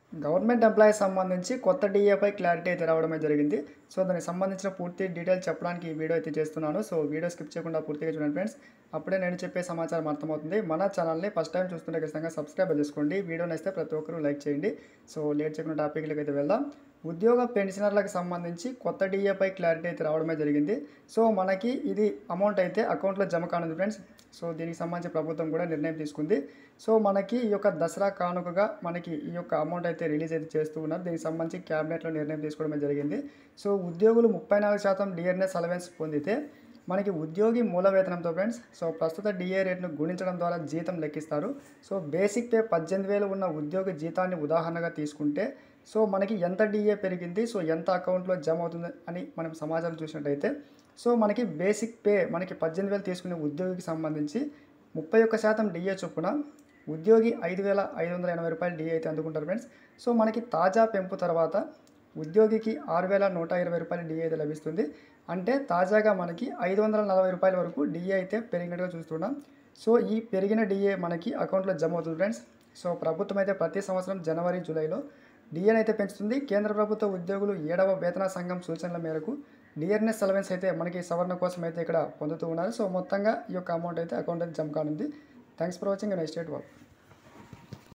government employees సంబంధించి కొత్త డిఏపై clarity అయితే రావడమే జరిగింది సో దానికి సంబంధించిన పూర్తి డీటెయిల్స్ చెప్పడానికి ఈ వీడియో అయితే చేస్తున్నాను సో వీడియో స్కిప్ చేయకుండా పూర్తిగా చూడండి ఫ్రెండ్స్ అప్పుడే నేను చెప్పే సమాచారం అర్థమవుతుంది మన ఛానల్ని ఫస్ట్ టైం చూస్తుంటే ఖచ్చితంగా సబ్స్క్రైబ్ చేసుకోండి వీడియో నచ్చితే ప్రతి ఒక్కరూ లైక్ చేయండి సో లేట్ చేయకుండా టాపిక్లకి అయితే వెళ్దాం ఉద్యోగ పెన్షనర్లకు సంబంధించి కొత్త డిఏపై క్లారిటీ అయితే రావడమే జరిగింది సో మనకి ఇది అమౌంట్ అయితే అకౌంట్లో జమ కానుంది ఫ్రెండ్స్ సో దీనికి సంబంధించి ప్రభుత్వం కూడా నిర్ణయం తీసుకుంది సో మనకి ఈ యొక్క దసరా కానుకగా మనకి ఈ యొక్క అమౌంట్ అయితే రిలీజ్ అయితే చేస్తూ ఉన్నారు దీనికి సంబంధించి క్యాబినెట్లో నిర్ణయం తీసుకోవడమే జరిగింది సో ఉద్యోగులు ముప్పై నాలుగు శాతం డిఆర్ఎస్ అలవెన్స్ పొందితే మనకి ఉద్యోగి మూల వేతనంతో ఫ్రెండ్స్ సో ప్రస్తుత డిఏ రేట్ను గుణించడం ద్వారా జీతం లెక్కిస్తారు సో బేసిక్ పే పద్దెనిమిది వేలు ఉన్న ఉద్యోగి జీతాన్ని ఉదాహరణగా తీసుకుంటే సో మనకి ఎంత డిఏ పెరిగింది సో ఎంత అకౌంట్లో జమ అవుతుంది అని మనం సమాచారం చూసినట్టయితే సో మనకి బేసిక్ పే మనకి పద్దెనిమిది వేలు తీసుకునే ఉద్యోగికి సంబంధించి ముప్పై ఒక్క శాతం డిఏ చొప్పున ఉద్యోగి ఐదు వేల ఐదు వందల ఎనభై రూపాయలు డిఏ అయితే అందుకుంటారు ఫ్రెండ్స్ సో మనకి తాజా పెంపు తర్వాత ఉద్యోగికి ఆరు వేల నూట ఇరవై రూపాయల డిఏ అయితే లభిస్తుంది అంటే తాజాగా మనకి ఐదు వందల నలభై రూపాయల వరకు డిఏ అయితే పెరిగినట్టుగా చూస్తున్నాం సో ఈ పెరిగిన డిఏ మనకి అకౌంట్లో జమ అవుతుంది ఫ్రెండ్స్ సో ప్రభుత్వం అయితే ప్రతి సంవత్సరం జనవరి జూలైలో డిఏని అయితే పెంచుతుంది కేంద్ర ప్రభుత్వ ఉద్యోగులు ఏడవ వేతన సంఘం సూచనల మేరకు డిఆర్ఎస్ అలవెన్స్ అయితే మనకి సవరణ కోసం అయితే ఇక్కడ పొందుతూ ఉన్నారు సో మొత్తంగా ఈ యొక్క అమౌంట్ అయితే అకౌంట్ అయితే జమ కానుంది thanks for watching next date work